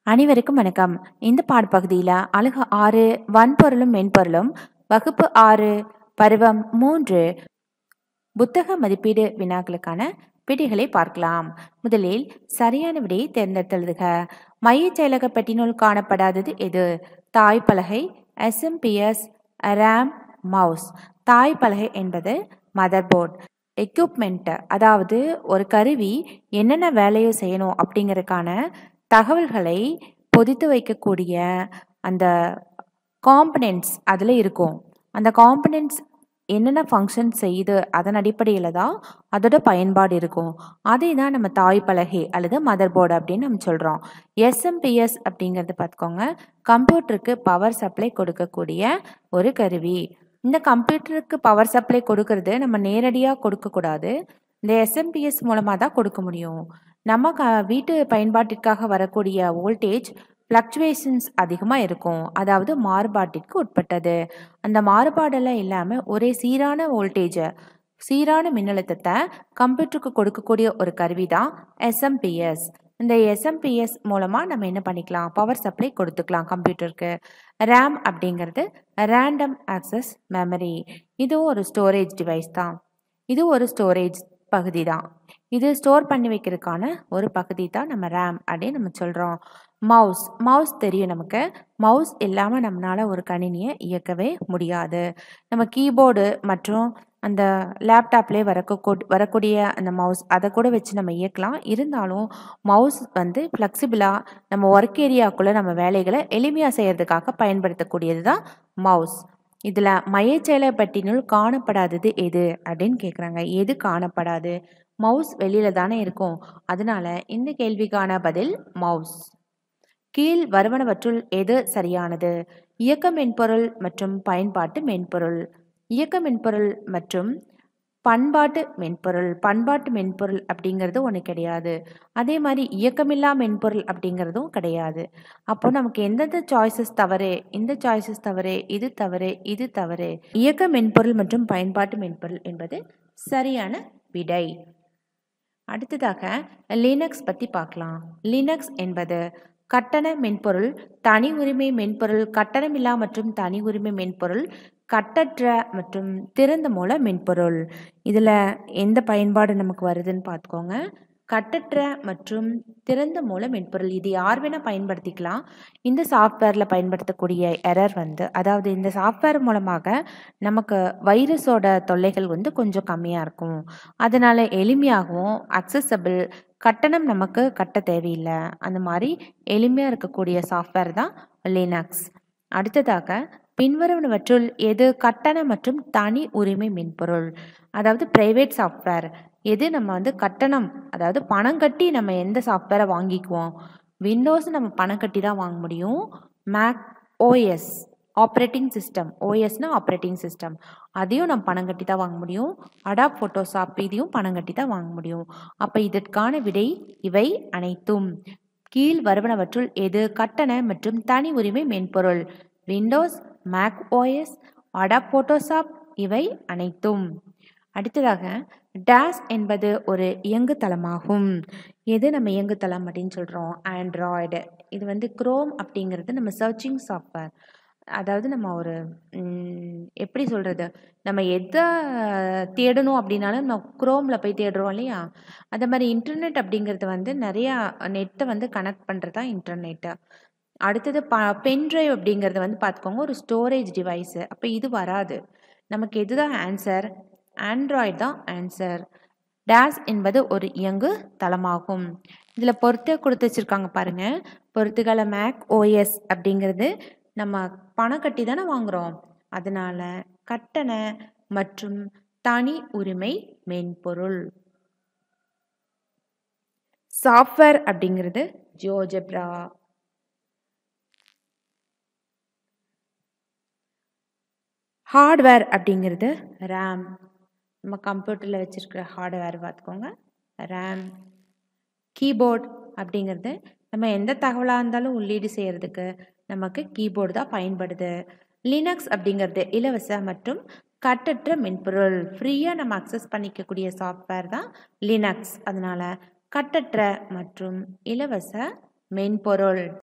அனைவருக்கும் வணக்கம் இந்த பாடப்பகுதியில் அழகு ஆறு வன்பொருளும் மென்பொருளும் வகுப்பு ஆறு பருவம் மூன்று புத்தக மதிப்பீடு வினாக்களுக்கான விடைகளை பார்க்கலாம் முதலில் சரியான விடையை தேர்ந்தெடுத்தெழுதுக மையச் செயலக பெட்டினுள் காணப்படாதது எது தாய் பலகை எஸ்எம்பிஎஸ் ரேம் மவுஸ் தாய் பலகை என்பது மதர் போர்ட் எக்யூப்மெண்ட் அதாவது ஒரு கருவி என்னென்ன வேலையை செய்யணும் அப்படிங்கறதுக்கான தகவல்களை பொதித்து வைக்கக்கூடிய அந்த காம்பனன்ட்ஸ் அதில் இருக்கும் அந்த காம்பனன்ட்ஸ் என்னென்ன ஃபங்க்ஷன் செய்யுது அதன் அடிப்படையில் தான் அதோட பயன்பாடு இருக்கும் அதே தான் நம்ம தாய் பலகை அல்லது மதர் போர்டு அப்படின்னு நம்ம சொல்கிறோம் எஸ்எம்பிஎஸ் அப்படிங்கிறது பார்த்துக்கோங்க கம்ப்யூட்டருக்கு பவர் சப்ளை கொடுக்கக்கூடிய ஒரு கருவி இந்த கம்ப்யூட்டருக்கு பவர் சப்ளை கொடுக்கறது நம்ம நேரடியாக கொடுக்கக்கூடாது இந்த எஸ்எம்பிஎஸ் மூலமாக தான் கொடுக்க முடியும் நம்ம க வீட்டு பயன்பாட்டிற்காக வரக்கூடிய வோல்டேஜ் ஃப்ளக்சுவேஷன்ஸ் அதிகமாக இருக்கும் அதாவது மாறுபாட்டிற்கு உட்பட்டது அந்த மாறுபாடெல்லாம் இல்லாமல் ஒரே சீரான வோல்டேஜை சீரான மின்னழுத்தத்தை கம்ப்யூட்டருக்கு கொடுக்கக்கூடிய ஒரு கருவி தான் எஸ்எம்பிஎஸ் இந்த எஸ்எம்பிஎஸ் மூலமாக நம்ம என்ன பண்ணிக்கலாம் பவர் சப்ளை கொடுத்துக்கலாம் கம்ப்யூட்டருக்கு ரேம் அப்படிங்கிறது ரேண்டம் ஆக்சஸ் மெமரி இதுவும் ஒரு ஸ்டோரேஜ் டிவைஸ் தான் இது ஒரு ஸ்டோரேஜ் பகுதி தான் இது ஸ்டோர் பண்ணி வைக்கிறதுக்கான ஒரு பகுதி தான் நம்ம ரேம் அப்படின்னு நம்ம சொல்கிறோம் மவுஸ் மவுஸ் தெரியும் நமக்கு மவுஸ் இல்லாமல் நம்மளால் ஒரு கணினியை இயக்கவே முடியாது நம்ம கீபோர்டு மற்றும் அந்த லேப்டாப்லேயே வரக்க வரக்கூடிய அந்த மவுஸ் அதை கூட வச்சு நம்ம இயக்கலாம் இருந்தாலும் மவுஸ் வந்து ஃப்ளெக்சிபிளாக நம்ம ஒர்க் ஏரியாக்குள்ளே நம்ம வேலைகளை எளிமையாக செய்கிறதுக்காக பயன்படுத்தக்கூடியது தான் மவுஸ் இதில் மையச்செயல பட்டினுள் காணப்படாதது எது அப்படின்னு கேட்குறாங்க எது காணப்படாது மவுஸ் வெளியில் தானே இருக்கும் அதனால இந்த கேள்விக்கான பதில் மவுஸ் கீழ் வருவனவற்றுள் எது சரியானது இயக்க மென்பொருள் மற்றும் பயன்பாட்டு மென்பொருள் இயக்க மென்பொருள் மற்றும் பண்பாட்டு மென்பொருள் பண்பாட்டு மென்பொருள் அப்படிங்கிறது ஒன்று கிடையாது அதே மாதிரி இயக்கமில்லா மென்பொருள் அப்படிங்கிறதும் கிடையாது அப்போ நமக்கு எந்தெந்த சாய்ஸஸ் தவறு இந்த சாய்ஸஸ் தவறு இது தவறு இது தவறு இயக்க மென்பொருள் மற்றும் பயன்பாட்டு மென்பொருள் என்பது சரியான விடை அடுத்ததாக லினக்ஸ் பற்றி பார்க்கலாம் லினக்ஸ் என்பது கட்டண மென்பொருள் தனி உரிமை மென்பொருள் கட்டணமில்லா மற்றும் தனி உரிமை மென்பொருள் கட்டற்ற மற்றும் திறந்த மூல மென்பொருள் இதில் எந்த பயன்பாடு நமக்கு வருதுன்னு பார்த்துக்கோங்க கட்டற்ற மற்றும் திறந்த மூல மென்பொருள் இது யார் வேணால் பயன்படுத்திக்கலாம் இந்த சாஃப்ட்வேரில் பயன்படுத்தக்கூடிய எரர் வந்து அதாவது இந்த சாஃப்ட்வேர் மூலமாக நமக்கு வைரஸோட தொல்லைகள் வந்து கொஞ்சம் கம்மியாக இருக்கும் அதனால் எளிமையாகவும் அக்சசபிள் கட்டணம் நமக்கு கட்ட தேவையில்லை அந்த மாதிரி எளிமையாக இருக்கக்கூடிய சாஃப்ட்வேர் தான் லினக்ஸ் அடுத்ததாக பின்வருவனவற்றுள் எது கட்டண மற்றும் தனி உரிமை மென்பொருள் அதாவது பிரைவேட் சாஃப்ட்வேர் எது நம்ம வந்து கட்டணம் அதாவது பணம் கட்டி நம்ம எந்த சாஃப்ட்வேரை வாங்கிக்குவோம் விண்டோஸ் நம்ம பணம் கட்டி தான் வாங்க முடியும் மேக் ஓஎஸ் ஆப்ரேட்டிங் சிஸ்டம் ஓஎஸ்னா ஆப்ரேட்டிங் சிஸ்டம் அதையும் நம்ம பணம் கட்டி தான் வாங்க முடியும் அடாப் ஃபோட்டோஷாப் இதையும் பணம் கட்டி தான் வாங்க முடியும் அப்போ இதற்கான விடை இவை அனைத்தும் கீழ் வருவனவற்றுள் எது கட்டண மற்றும் தனி உரிமை மென்பொருள் Windows Mac OS Adobe Photoshop இவை அனைத்தும் அடுத்ததாக டேஸ் என்பது ஒரு இயங்குதளமாகும் எது நம்ம இயங்குதளம் அப்படின்னு சொல்கிறோம் ஆண்ட்ராய்டு இது வந்து குரோம் அப்படிங்கிறது நம்ம சர்ச்சிங் சாஃப்ட்வேர் அதாவது நம்ம ஒரு எப்படி சொல்கிறது நம்ம எதை தேடணும் அப்படின்னாலும் நம்ம குரோமில் போய் தேடுறோம் இல்லையா அதே மாதிரி இன்டர்நெட் அப்படிங்கிறது வந்து நிறையா நெட்டை வந்து கனெக்ட் பண்ணுறது தான் இன்டர்நெட்டு அடுத்தது ப பென்ட்ரைவ் அப்படிங்கிறது வந்து பார்த்துக்கோங்க ஒரு ஸ்டோரேஜ் டிவைஸு அப்போ இது வராது நமக்கு எதுதான் ஆன்சர் ஆண்ட்ராய்டு தான் ஆன்சர் டேஸ் என்பது ஒரு இயங்கு தளமாகும் இதில் பொறுத்த கொடுத்து வச்சுருக்காங்க பாருங்கள் பொறுத்துக்கால மேக் ஓஎஸ் அப்படிங்கிறது நம்ம பணம் கட்டி தானே வாங்குகிறோம் அதனால் கட்டண மற்றும் தனி உரிமை மென்பொருள் சாஃப்ட்வேர் அப்படிங்கிறது ஜியோஜெப்ரா ஹார்ட்வேர் அப்படிங்கிறது ரேம் நம்ம கம்ப்யூட்டரில் வச்சுருக்கிற ஹார்ட்வேர் பார்த்துக்கோங்க ரேம் கீபோர்ட் அப்படிங்கிறது நம்ம எந்த தகவலாக இருந்தாலும் உள்ளீடு செய்கிறதுக்கு நமக்கு கீபோர்டு தான் பயன்படுது லினக்ஸ் அப்படிங்கிறது இலவச மற்றும் கட்டற்ற மென்பொருள் ஃப்ரீயாக நம்ம அக்சஸ் பண்ணிக்கக்கூடிய சாஃப்ட்வேர் தான் லினக்ஸ் அதனால் கட்டற்ற மற்றும் இலவச மென்பொருள்